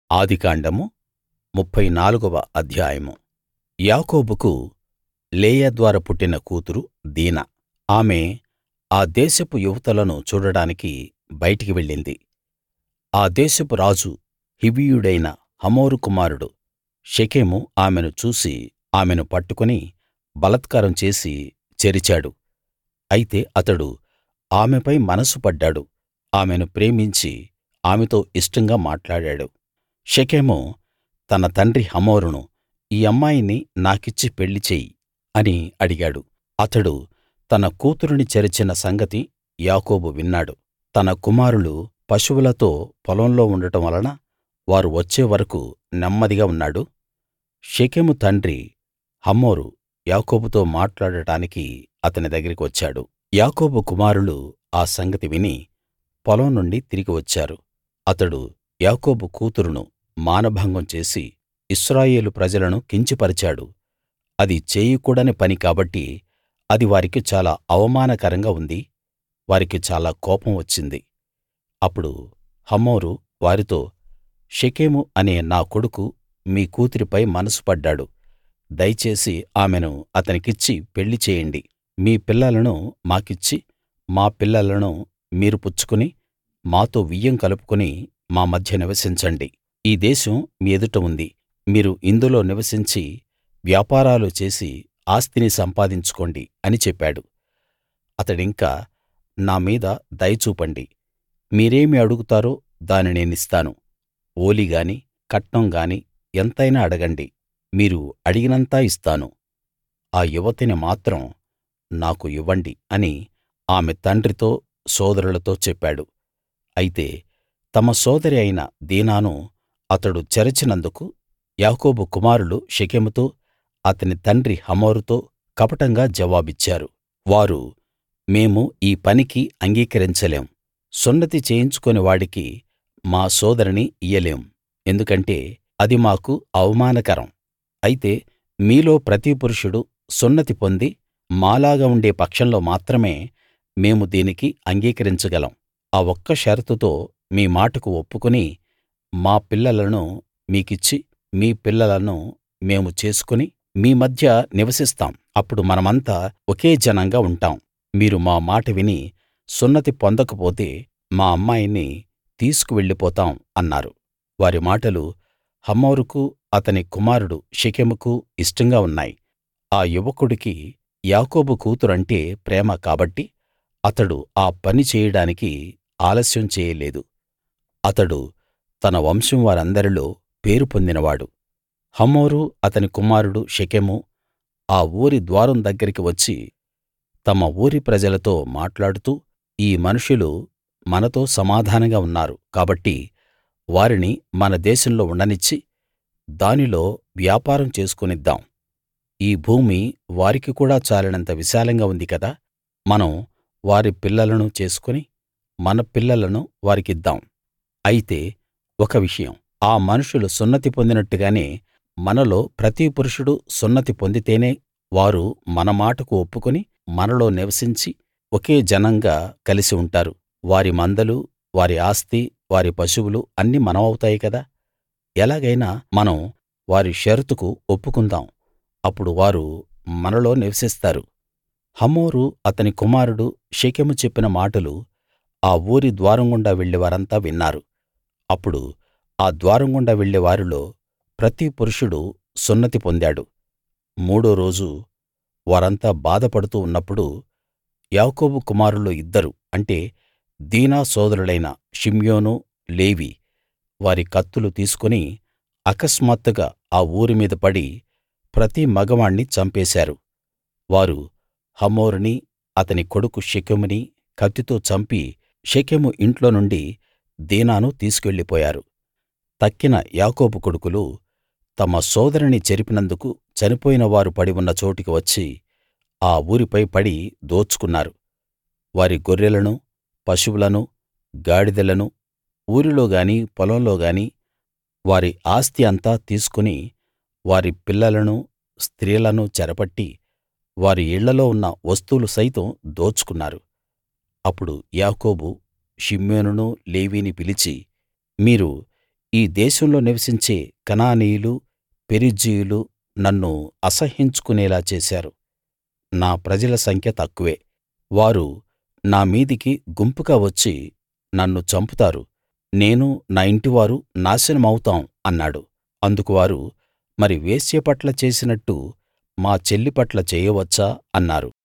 ఆదికాండము ముప్ఫై నాలుగవ అధ్యాయము యాకోబుకు లేయా ద్వారా పుట్టిన కూతురు దీనా ఆమె ఆ దేశపు యువతులను చూడడానికి బయటికి వెళ్ళింది ఆ దేశపు రాజు హివ్వీయుడైన హమోరు కుమారుడు షెకెము ఆమెను చూసి ఆమెను పట్టుకుని బలాత్కారం చేసి చెరిచాడు అయితే అతడు ఆమెపై మనసు పడ్డాడు ఆమెను ప్రేమించి ఆమెతో ఇష్టంగా మాట్లాడాడు షెకెము తన తండ్రి హమోరును ఈ అమ్మాయిని నాకిచ్చి పెళ్లి చెయ్యి అని అడిగాడు అతడు తన కూతురిని చెరిచిన సంగతి యాకోబు విన్నాడు తన కుమారులు పశువులతో పొలంలో ఉండటం వలన వారు వచ్చే వరకూ నెమ్మదిగా ఉన్నాడు షెకెము తండ్రి హమోరు యాకోబుతో మాట్లాడటానికి అతని దగ్గరికి వచ్చాడు యాకోబు కుమారులు ఆ సంగతి విని పొలం నుండి తిరిగి వచ్చారు అతడు యాకోబు కూతురును మానభంగం చేసి ఇశ్రాయేలు ప్రజలను కించపరిచాడు అది చేయకూడని పని కాబట్టి అది వారికి చాలా అవమానకరంగా ఉంది వారికి చాలా కోపం వచ్చింది అప్పుడు హమోరు వారితో షెకెము అనే నా కొడుకు మీ కూతురిపై మనసు పడ్డాడు దయచేసి ఆమెను అతనికిచ్చి పెళ్లి చేయండి మీ పిల్లలను మాకిచ్చి మా పిల్లలను మీరు పుచ్చుకుని మాతో వియ్యం కలుపుకుని మా మధ్య నివసించండి ఈ దేశం మీ ఎదుట ఉంది మీరు ఇందులో నివసించి వ్యాపారాలు చేసి ఆస్తిని సంపాదించుకోండి అని చెప్పాడు అతడింకా నా మీద దయ చూపండి మీరేమి అడుగుతారో దాని నేనిస్తాను ఓలి గాని కట్నం గాని ఎంతైనా అడగండి మీరు అడిగినంతా ఇస్తాను ఆ యువతిని మాత్రం నాకు ఇవ్వండి అని ఆమె తండ్రితో సోదరులతో చెప్పాడు అయితే తమ సోదరి అయిన దీనాను అతడు చెరచినందుకు యాకోబు కుమారులు షెకెముతో అతని తండ్రి హమోరుతో కపటంగా జవాబిచ్చారు వారు మేము ఈ పనికి అంగీకరించలేం సున్నతి చేయించుకోని వాడికి మా సోదరిని ఇయ్యలేం ఎందుకంటే అది మాకు అవమానకరం అయితే మీలో ప్రతి పురుషుడు సున్నతి పొంది మాలాగా ఉండే పక్షంలో మాత్రమే మేము దీనికి అంగీకరించగలం ఆ ఒక్క షరతుతో మీ మాటకు ఒప్పుకుని మా పిల్లలను మీకిచ్చి మీ పిల్లలను మేము చేసుకుని మీ మధ్య నివసిస్తాం అప్పుడు మనమంతా ఒకే జనంగా ఉంటాం మీరు మా మాట విని సున్నతి పొందకపోతే మా అమ్మాయిని తీసుకు వెళ్ళిపోతాం అన్నారు వారి మాటలు హమోరుకు అతని కుమారుడు షెకెముకు ఇష్టంగా ఉన్నాయి ఆ యువకుడికి యాకోబు కూతురంటే ప్రేమ కాబట్టి అతడు ఆ పని చేయడానికి ఆలస్యం చేయలేదు అతడు తన వంశం వారందరిలో పేరు పొందినవాడు హమోరు అతని కుమారుడు షెకెము ఆ ఊరి ద్వారం దగ్గరికి వచ్చి తమ ఊరి ప్రజలతో మాట్లాడుతూ ఈ మనుషులు మనతో సమాధానంగా ఉన్నారు కాబట్టి వారిని మన దేశంలో ఉండనిచ్చి దానిలో వ్యాపారం చేసుకొనిద్దాం ఈ భూమి వారికి కూడా చాలినంత విశాలంగా ఉంది కదా మనం వారి పిల్లలను చేసుకుని మన పిల్లలను వారికిద్దాం అయితే ఒక విషయం ఆ మనుషులు సున్నతి పొందినట్టుగానే మనలో ప్రతి పురుషుడు సున్నతి పొందితేనే వారు మన మాటకు ఒప్పుకుని మనలో నివసించి ఒకే జనంగా కలిసి ఉంటారు వారి మందలు వారి ఆస్తి వారి పశువులు అన్నీ మనవవుతాయి కదా ఎలాగైనా మనం వారి షరతుకు ఒప్పుకుందాం అప్పుడు వారు మనలో నివసిస్తారు హమోరు అతని కుమారుడు షెకెము చెప్పిన మాటలు ఆ ఊరి ద్వారం గుండా వెళ్ళే వారంతా విన్నారు అప్పుడు ఆ ద్వారం గుండా వెళ్ళే వారిలో ప్రతి పురుషుడు సున్నతి పొందాడు మూడో రోజు వారంతా బాధపడుతూ ఉన్నప్పుడు యాకోబు కుమారుల్లో ఇద్దరు అంటే దీనా సోదరులైన షిమ్యోను లేవి వారి కత్తులు తీసుకుని అకస్మాత్తుగా ఆ ఊరి మీద పడి ప్రతి మగవాణ్ణి చంపేశారు వారు హమోరునీ అతని కొడుకు షెకెముని కత్తితో చంపి షెకెము ఇంట్లో నుండి దీనాను తీసుకెళ్ళిపోయారు తక్కిన యాకోబు కొడుకులు తమ సోదరిని చెరిపినందుకు చనిపోయిన వారు పడి ఉన్న చోటికి వచ్చి ఆ ఊరిపై పడి దోచుకున్నారు వారి గొర్రెలను పశువులను గాడిదలను ఊరిలో గాని పొలంలో గాని వారి ఆస్తి అంతా తీసుకుని వారి పిల్లలను స్త్రీలను చెరపట్టి వారి ఇళ్ళలో ఉన్న వస్తువులు సైతం దోచుకున్నారు అప్పుడు యాకోబు షిమ్యోనును లేవీని పిలిచి మీరు ఈ దేశంలో నివసించే కనానీయులు పెరిజ్జీయులు నన్ను అసహ్యించుకునేలా చేశారు నా ప్రజల సంఖ్య తక్కువే వారు నా మీదికి గుంపుగా వచ్చి నన్ను చంపుతారు నేను నా ఇంటివారు నాశనమవుతాం అన్నాడు అందుకు వారు మరి వేశ్య పట్ల చేసినట్టు మా చెల్లి పట్ల చేయవచ్చా అన్నారు